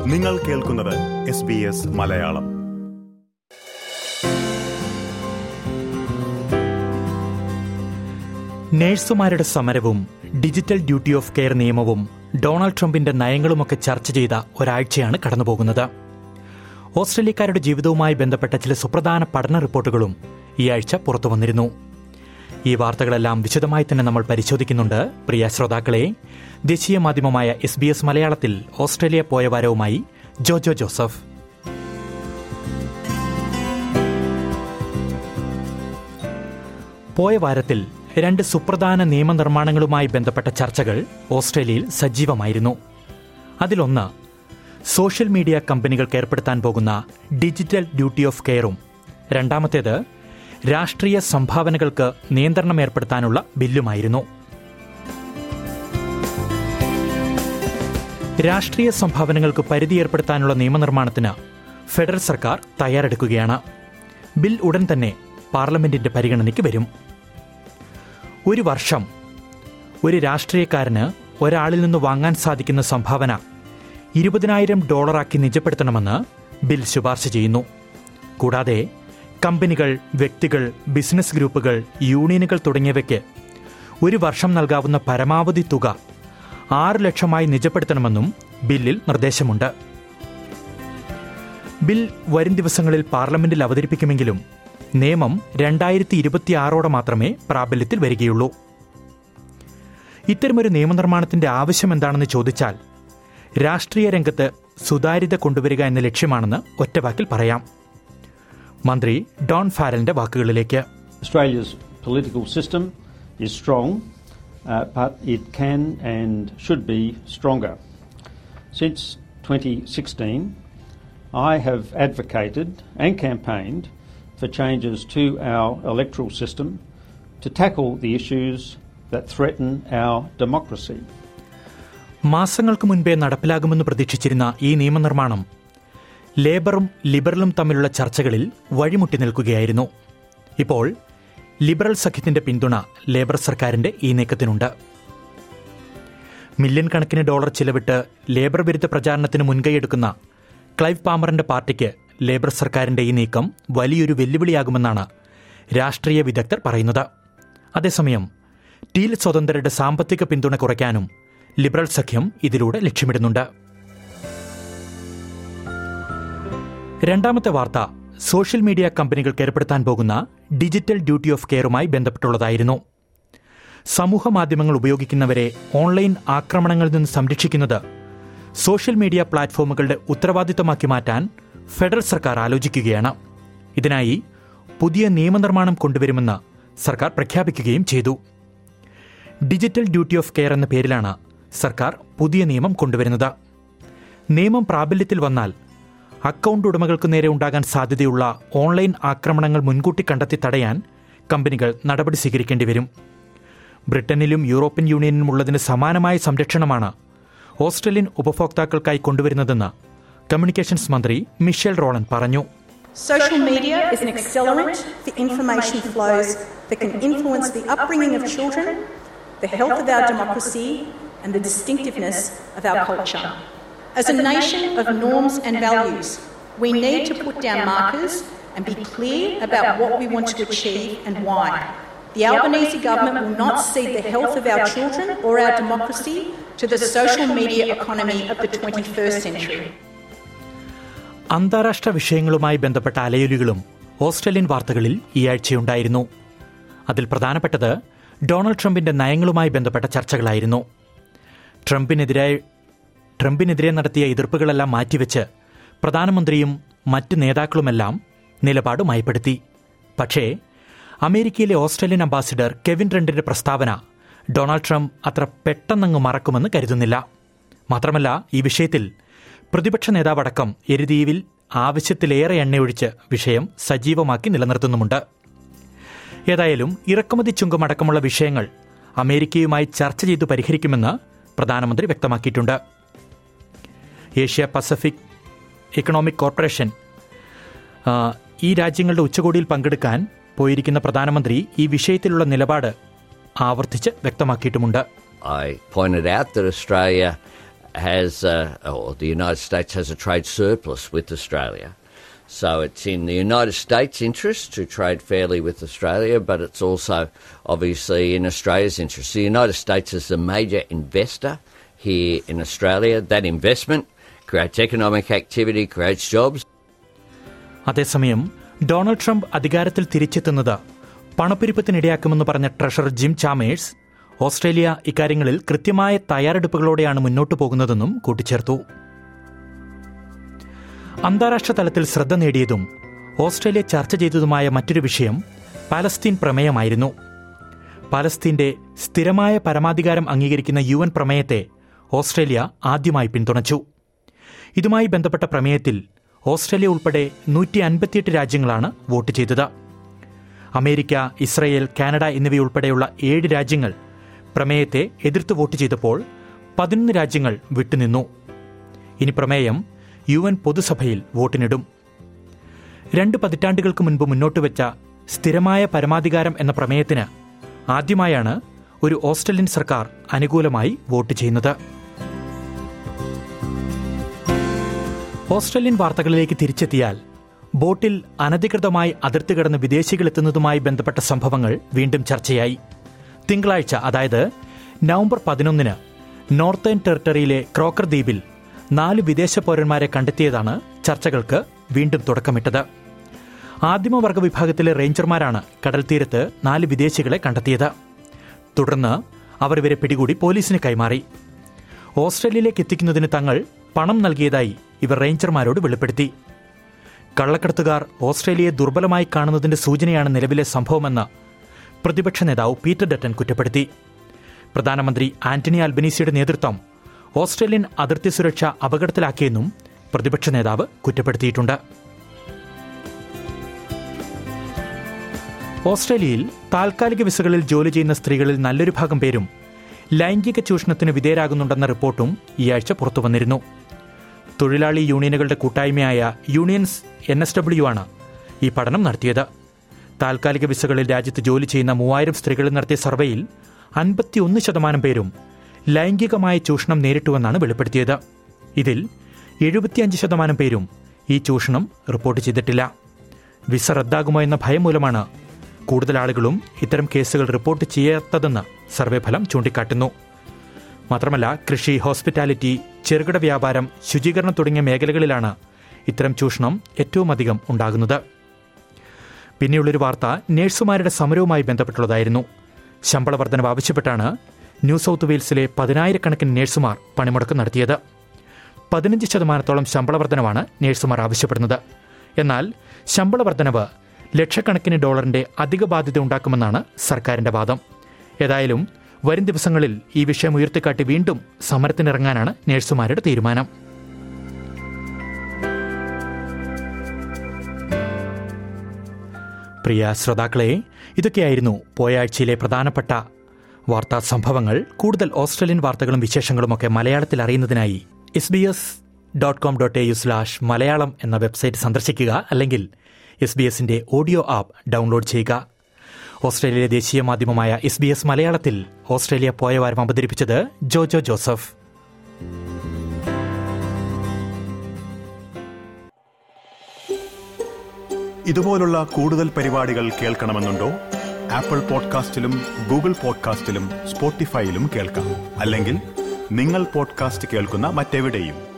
നിങ്ങൾ കേൾക്കുന്നത് S B S Malayalam നഴ്സുമാരുടെ സമരവും ഡിജിറ്റൽ ഡ്യൂട്ടി ഓഫ് കെയർ നിയമവും ഡൊണാൾഡ് ട്രംപിന്റെ നയങ്ങളുമൊക്കെ ചർച്ച ചെയ്ത ഒരാഴ്ചയാണ് കടന്നുപോകുന്നത് ഓസ്ട്രേലിയക്കാരുടെ ജീവിതവുമായി ബന്ധപ്പെട്ട ചില സുപ്രധാന പഠന റിപ്പോർട്ടുകളും ഈ ആഴ്ച പുറത്തു വന്നിരുന്നു ഈ വാർത്തകളെല്ലാം വിശദമായി തന്നെ നമ്മൾ പരിശോധിക്കുന്നുണ്ട് പ്രിയ ശ്രോതാക്കളെ ദേശീയ മാധ്യമമായ എസ് ബി എസ് മലയാളത്തിൽ ഓസ്ട്രേലിയ പോയ വാരവുമായി ജോജോ ജോസഫ് പോയ വാരത്തിൽ രണ്ട് സുപ്രധാന നിയമനിർമ്മാണങ്ങളുമായി ബന്ധപ്പെട്ട ചർച്ചകൾ ഓസ്ട്രേലിയയിൽ സജീവമായിരുന്നു അതിലൊന്ന് സോഷ്യൽ മീഡിയ കമ്പനികൾക്ക് ഏർപ്പെടുത്താൻ പോകുന്ന ഡിജിറ്റൽ ഡ്യൂട്ടി ഓഫ് കെയറും രണ്ടാമത്തേത് രാഷ്ട്രീയ സംഭാവനകൾക്ക് നിയന്ത്രണം ഏർപ്പെടുത്താനുള്ള ബില്ലുമായിരുന്നു രാഷ്ട്രീയ സംഭാവനകൾക്ക് പരിധി ഏർപ്പെടുത്താനുള്ള നിയമനിർമ്മാണത്തിന് ഫെഡറൽ സർക്കാർ തയ്യാറെടുക്കുകയാണ് ബിൽ ഉടൻ തന്നെ പാർലമെന്റിന്റെ പരിഗണനയ്ക്ക് വരും ഒരു വർഷം ഒരു രാഷ്ട്രീയക്കാരന് ഒരാളിൽ നിന്ന് വാങ്ങാൻ സാധിക്കുന്ന സംഭാവന ഇരുപതിനായിരം ഡോളറാക്കി നിജപ്പെടുത്തണമെന്ന് ബിൽ ശുപാർശ ചെയ്യുന്നു കൂടാതെ കമ്പനികൾ വ്യക്തികൾ ബിസിനസ് ഗ്രൂപ്പുകൾ യൂണിയനുകൾ തുടങ്ങിയവയ്ക്ക് ഒരു വർഷം നൽകാവുന്ന പരമാവധി തുക ആറ് ലക്ഷമായി നിജപ്പെടുത്തണമെന്നും ബില്ലിൽ നിർദ്ദേശമുണ്ട് ബിൽ വരും ദിവസങ്ങളിൽ പാർലമെന്റിൽ അവതരിപ്പിക്കുമെങ്കിലും നിയമം രണ്ടായിരത്തി ഇരുപത്തിയാറോടെ മാത്രമേ പ്രാബല്യത്തിൽ വരികയുള്ളൂ ഇത്തരമൊരു നിയമനിർമ്മാണത്തിന്റെ ആവശ്യം എന്താണെന്ന് ചോദിച്ചാൽ രാഷ്ട്രീയ രംഗത്ത് സുതാര്യത കൊണ്ടുവരിക എന്ന ലക്ഷ്യമാണെന്ന് ഒറ്റവാക്കിൽ പറയാം മന്ത്രി ഡോൺ ഫാരലിന്റെ വാക്കുകളിലേക്ക് Australia's political system is strong, uh, but it can and should be stronger. Since 2016, I have advocated and campaigned for changes to our electoral system to tackle the issues that threaten our democracy. മാസങ്ങൾക്ക് മുൻപേ നടപ്പിലാകുമെന്ന് പ്രതീക്ഷിച്ചിരുന്ന ഈ നിയമനിർമ്മാണം ലേബറും ലിബറലും തമ്മിലുള്ള ചർച്ചകളിൽ വഴിമുട്ടി നിൽക്കുകയായിരുന്നു ഇപ്പോൾ liberal സഖ്യത്തിന്റെ പിന്തുണ ലേബർ സർക്കാരിന്റെ ഈ നീക്കത്തിനുണ്ട് മില്യൺ കണക്കിന് ഡോളർ ചിലവിട്ട് ലേബർ വിരുദ്ധ പ്രചാരണത്തിന് മുൻകൈയെടുക്കുന്ന ക്ലൈവ് പാമറിന്റെ പാർട്ടിക്ക് ലേബർ സർക്കാരിന്റെ ഈ നീക്കം വലിയൊരു വെല്ലുവിളിയാകുമെന്നാണ് രാഷ്ട്രീയ വിദഗ്ധർ പറയുന്നത് അതേസമയം ടീൽ സ്വതന്ത്രരുടെ സാമ്പത്തിക പിന്തുണ കുറയ്ക്കാനും ലിബറൽ സഖ്യം ഇതിലൂടെ ലക്ഷ്യമിടുന്നുണ്ട് രണ്ടാമത്തെ വാർത്ത സോഷ്യൽ മീഡിയ കമ്പനികൾക്ക് ഏർപ്പെടുത്താൻ പോകുന്ന ഡിജിറ്റൽ ഡ്യൂട്ടി ഓഫ് കെയറുമായി ബന്ധപ്പെട്ടുള്ളതായിരുന്നു സമൂഹ മാധ്യമങ്ങൾ ഉപയോഗിക്കുന്നവരെ ഓൺലൈൻ ആക്രമണങ്ങളിൽ നിന്ന് സംരക്ഷിക്കുന്നത് സോഷ്യൽ മീഡിയ പ്ലാറ്റ്ഫോമുകളുടെ ഉത്തരവാദിത്തമാക്കി മാറ്റാൻ ഫെഡറൽ സർക്കാർ ആലോചിക്കുകയാണ് ഇതിനായി പുതിയ നിയമനിർമ്മാണം കൊണ്ടുവരുമെന്ന് സർക്കാർ പ്രഖ്യാപിക്കുകയും ചെയ്തു ഡിജിറ്റൽ ഡ്യൂട്ടി ഓഫ് കെയർ എന്ന പേരിലാണ് സർക്കാർ പുതിയ നിയമം കൊണ്ടുവരുന്നത് നിയമം പ്രാബല്യത്തിൽ വന്നാൽ അക്കൗണ്ട് ഉടമകൾക്ക് നേരെ ഉണ്ടാകാൻ സാധ്യതയുള്ള ഓൺലൈൻ ആക്രമണങ്ങൾ മുൻകൂട്ടി കണ്ടെത്തി തടയാൻ കമ്പനികൾ നടപടി സ്വീകരിക്കേണ്ടി വരും ബ്രിട്ടനിലും യൂറോപ്യൻ യൂണിയനിലും ഉള്ളതിന് സമാനമായ സംരക്ഷണമാണ് ഓസ്ട്രേലിയൻ ഉപഭോക്താക്കൾക്കായി കൊണ്ടുവരുന്നതെന്ന് കമ്മ്യൂണിക്കേഷൻസ് മന്ത്രി മിഷേൽ റോളൻ പറഞ്ഞു Social media is an accelerant for information flows that can influence the upbringing of children, the health of our democracy, and the distinctiveness of our culture. As a nation of norms and values, we need to put down markers and be clear about what we want to achieve and why. The Albanese government will not cede the health of our children or our democracy to the social media economy of the 21st century. അന്താരാഷ്ട്ര വിഷയങ്ങളുമായി ബന്ധപ്പെട്ട അലയൊലികളും Australian വാർത്തകളിൽ ഈ ആഴ്ചയുണ്ടായിരുന്നു അതിൽ പ്രധാനപ്പെട്ടത് Donald ട്രംപിന്റെ നയങ്ങളുമായി ബന്ധപ്പെട്ട ചർച്ചകളായിരുന്നു ട്രംപിനെതിരെ ട്രംപിനെതിരെ നടത്തിയ എതിർപ്പുകളെല്ലാം മാറ്റിവെച്ച് പ്രധാനമന്ത്രിയും മറ്റ് നേതാക്കളുമെല്ലാം നിലപാട് മയപ്പെടുത്തി പക്ഷേ അമേരിക്കയിലെ ഓസ്ട്രേലിയൻ അംബാസിഡർ കെവിൻ റെൻഡിന്റെ പ്രസ്താവന ഡൊണാൾഡ് ട്രംപ് അത്ര പെട്ടെന്നങ്ങ് മറക്കുമെന്ന് കരുതുന്നില്ല മാത്രമല്ല ഈ വിഷയത്തിൽ പ്രതിപക്ഷ നേതാവടക്കം എരുതീവിൽ ആവശ്യത്തിലേറെ എണ്ണയൊഴിച്ച് വിഷയം സജീവമാക്കി നിലനിർത്തുന്നുമുണ്ട് ഏതായാലും ഇറക്കുമതി ചുങ്കം അടക്കമുള്ള വിഷയങ്ങൾ അമേരിക്കയുമായി ചർച്ച ചെയ്തു പരിഹരിക്കുമെന്ന് പ്രധാനമന്ത്രി വ്യക്തമാക്കിയിട്ടുണ്ട് ഏഷ്യ പസഫിക് എക്കണോമിക് കോർപ്പറേഷൻ ആ, ഈ രാജ്യങ്ങളുടെ ഉച്ചകോടിയിൽ പങ്കെടുക്കാൻ പോയിരിക്കുന്ന പ്രധാനമന്ത്രി ഈ വിഷയത്തിലുള്ള നിലപാട് ആവർത്തിച്ച് വ്യക്തമാക്കിയിട്ടുമുണ്ട് I pointed out that Australia has, uh, or the United States has a trade surplus with Australia. So it's in the United States' interest to trade fairly with Australia, but it's also obviously in Australia's interest. The United States is a major investor here in Australia. That investment creates economic activity, creates jobs. അതേസമയം Donald Trump അധികാരത്തിൽ തിരിച്ചെത്തുന്നത് പണപ്പെരുപ്പത്തിനിടയാക്കുമെന്ന് പറഞ്ഞ treasurer Jim Chalmers Australia ഇക്കാര്യങ്ങളിൽ കൃത്യമായ തയ്യാറെടുപ്പുകളോടെയാണ് മുന്നോട്ടു പോകുന്നതെന്നും കൂട്ടിച്ചേർത്തു അന്താരാഷ്ട്ര തലത്തിൽ ശ്രദ്ധ നേടിയതും ഓസ്ട്രേലിയ ചർച്ച ചെയ്തതുമായ മറ്റൊരു വിഷയം പാലസ്തീൻ പ്രമേയമായിരുന്നു പാലസ്തീന്റെ സ്ഥിരമായ പരമാധികാരം അംഗീകരിക്കുന്ന യു എൻ പ്രമേയത്തെ ഓസ്ട്രേലിയ ആദ്യമായി പിന്തുണച്ചു ഇതുമായി ബന്ധപ്പെട്ട പ്രമേയത്തിൽ ഓസ്ട്രേലിയ ഉൾപ്പെടെ നൂറ്റി അൻപത്തിയെട്ട് രാജ്യങ്ങളാണ് വോട്ട് ചെയ്തത് അമേരിക്ക ഇസ്രയേൽ കാനഡ എന്നിവയുൾപ്പെടെയുള്ള ഏഴ് രാജ്യങ്ങൾ പ്രമേയത്തെ എതിർത്ത് വോട്ട് ചെയ്തപ്പോൾ പതിനൊന്ന് രാജ്യങ്ങൾ വിട്ടുനിന്നു ഇനി പ്രമേയം യു എൻ പൊതുസഭയിൽ വോട്ടിനിടും രണ്ട് പതിറ്റാണ്ടുകൾക്ക് മുൻപ് മുന്നോട്ട് വെച്ച സ്ഥിരമായ പരമാധികാരം എന്ന പ്രമേയത്തിന് ആദ്യമായാണ് ഒരു ഓസ്ട്രേലിയൻ സർക്കാർ അനുകൂലമായി വോട്ട് ചെയ്യുന്നത് ഓസ്ട്രേലിയൻ വാർത്തകളിലേക്ക് തിരിച്ചെത്തിയാൽ ബോട്ടിൽ അനധികൃതമായി അതിർത്തി കടന്ന് വിദേശികളെത്തുന്നതുമായി ബന്ധപ്പെട്ട സംഭവങ്ങൾ വീണ്ടും ചർച്ചയായി തിങ്കളാഴ്ച അതായത് നവംബർ പതിനൊന്നിന് നോർത്തേൺ ടെറിട്ടറിയിലെ ക്രോക്കർ ദ്വീപിൽ നാല് വിദേശ പൗരന്മാരെ കണ്ടെത്തിയതാണ് ചർച്ചകൾക്ക് വീണ്ടും തുടക്കമിട്ടത് ആദിമവർഗ വിഭാഗത്തിലെ റേഞ്ചർമാരാണ് കടൽ തീരത്ത് നാല് വിദേശികളെ കണ്ടെത്തിയത് തുടർന്ന് അവർ ഇവരെ പിടികൂടി പോലീസിന് കൈമാറി ഓസ്ട്രേലിയയിലേക്ക് എത്തിക്കുന്നതിന് തങ്ങൾ പണം നൽകിയതായി ഇവർ റേഞ്ചർമാരോട് വെളിപ്പെടുത്തി കള്ളക്കടത്തുകാർ ഓസ്ട്രേലിയയെ ദുർബലമായി കാണുന്നതിന്റെ സൂചനയാണ് നിലവിലെ സംഭവമെന്ന് പ്രതിപക്ഷ നേതാവ് പീറ്റർ ഡറ്റൻ കുറ്റപ്പെടുത്തി പ്രധാനമന്ത്രി ആന്റണി അൽബനീസിയുടെ നേതൃത്വം ഓസ്ട്രേലിയൻ അതിർത്തി സുരക്ഷ അപകടത്തിലാക്കിയെന്നും പ്രതിപക്ഷ നേതാവ് കുറ്റപ്പെടുത്തിയിട്ടുണ്ട് ഓസ്ട്രേലിയയിൽ താൽക്കാലിക വിസകളിൽ ജോലി ചെയ്യുന്ന സ്ത്രീകളിൽ നല്ലൊരു ഭാഗം പേരും ലൈംഗിക ചൂഷണത്തിന് വിധേയരാകുന്നുണ്ടെന്ന റിപ്പോർട്ടും ഈ ആഴ്ച പുറത്തുവന്നിരുന്നു തൊഴിലാളി യൂണിയനുകളുടെ കൂട്ടായ്മയായ യൂണിയൻസ് എൻ എസ് ഡബ്ല്യു ആണ് ഈ പഠനം നടത്തിയത് താൽക്കാലിക വിസകളിൽ രാജ്യത്ത് ജോലി ചെയ്യുന്ന മൂവായിരം സ്ത്രീകളിൽ നടത്തിയ സർവേയിൽ അൻപത്തിയൊന്ന് ശതമാനം പേരും ലൈംഗികമായ ചൂഷണം നേരിട്ടുവെന്നാണ് വെളിപ്പെടുത്തിയത് ഇതിൽ എഴുപത്തിയഞ്ച് ശതമാനം പേരും ഈ ചൂഷണം റിപ്പോർട്ട് ചെയ്തിട്ടില്ല വിസ റദ്ദാകുമോ എന്ന ഭയം മൂലമാണ് കൂടുതൽ ആളുകളും ഇത്തരം കേസുകൾ റിപ്പോർട്ട് ചെയ്യാത്തതെന്ന് സർവേ ഫലം ചൂണ്ടിക്കാട്ടുന്നു മാത്രമല്ല കൃഷി ഹോസ്പിറ്റാലിറ്റി ചെറുകിട വ്യാപാരം ശുചീകരണം തുടങ്ങിയ മേഖലകളിലാണ് ഇത്തരം ചൂഷണം ഏറ്റവും അധികം ഉണ്ടാകുന്നത് പിന്നെയുള്ളൊരു വാർത്ത നഴ്സുമാരുടെ സമരവുമായി ബന്ധപ്പെട്ടുള്ളതായിരുന്നു ശമ്പള വർധനവ് ആവശ്യപ്പെട്ടാണ് ന്യൂ സൗത്ത് വെയിൽസിലെ പതിനായിരക്കണക്കിന് നഴ്സുമാർ പണിമുടക്ക് നടത്തിയത് പതിനഞ്ച് ശതമാനത്തോളം ശമ്പള വർധനവാണ് നഴ്സുമാർ ആവശ്യപ്പെടുന്നത് എന്നാൽ ശമ്പള വർധനവ് ലക്ഷക്കണക്കിന് ഡോളറിന്റെ അധിക ബാധ്യത ഉണ്ടാക്കുമെന്നാണ് സർക്കാരിന്റെ വാദം ഏതായാലും വരും ദിവസങ്ങളിൽ ഈ വിഷയം ഉയർത്തിക്കാട്ടി വീണ്ടും സമരത്തിനിറങ്ങാനാണ് നഴ്സുമാരുടെ തീരുമാനം പ്രിയ ശ്രോതാക്കളെ ഇതൊക്കെയായിരുന്നു പോയാഴ്ചയിലെ പ്രധാനപ്പെട്ട വാർത്താ സംഭവങ്ങൾ കൂടുതൽ ഓസ്ട്രേലിയൻ വാർത്തകളും വിശേഷങ്ങളുമൊക്കെ മലയാളത്തിൽ അറിയുന്നതിനായി S B S dot com dot A U slash Malayalam എന്ന വെബ്സൈറ്റ് സന്ദർശിക്കുക അല്ലെങ്കിൽ എസ് ബി എസിന്റെ ഓഡിയോ ആപ്പ് ഡൗൺലോഡ് ചെയ്യുക ഓസ്ട്രേലിയയിലെ ദേശീയ മാധ്യമമായ എസ് ബി എസ് മലയാളത്തിൽ ഓസ്ട്രേലിയ പോയ വാരം അവതരിപ്പിച്ചത് ജോജോ ജോസഫ് ഇതുപോലുള്ള കൂടുതൽ പരിപാടികൾ കേൾക്കണമെന്നുണ്ടോ ആപ്പിൾ പോഡ്കാസ്റ്റിലും ഗൂഗിൾ പോഡ്കാസ്റ്റിലും സ്പോട്ടിഫൈയിലും കേൾക്കാം അല്ലെങ്കിൽ നിങ്ങൾ പോഡ്കാസ്റ്റ് കേൾക്കുന്ന മറ്റെവിടെയും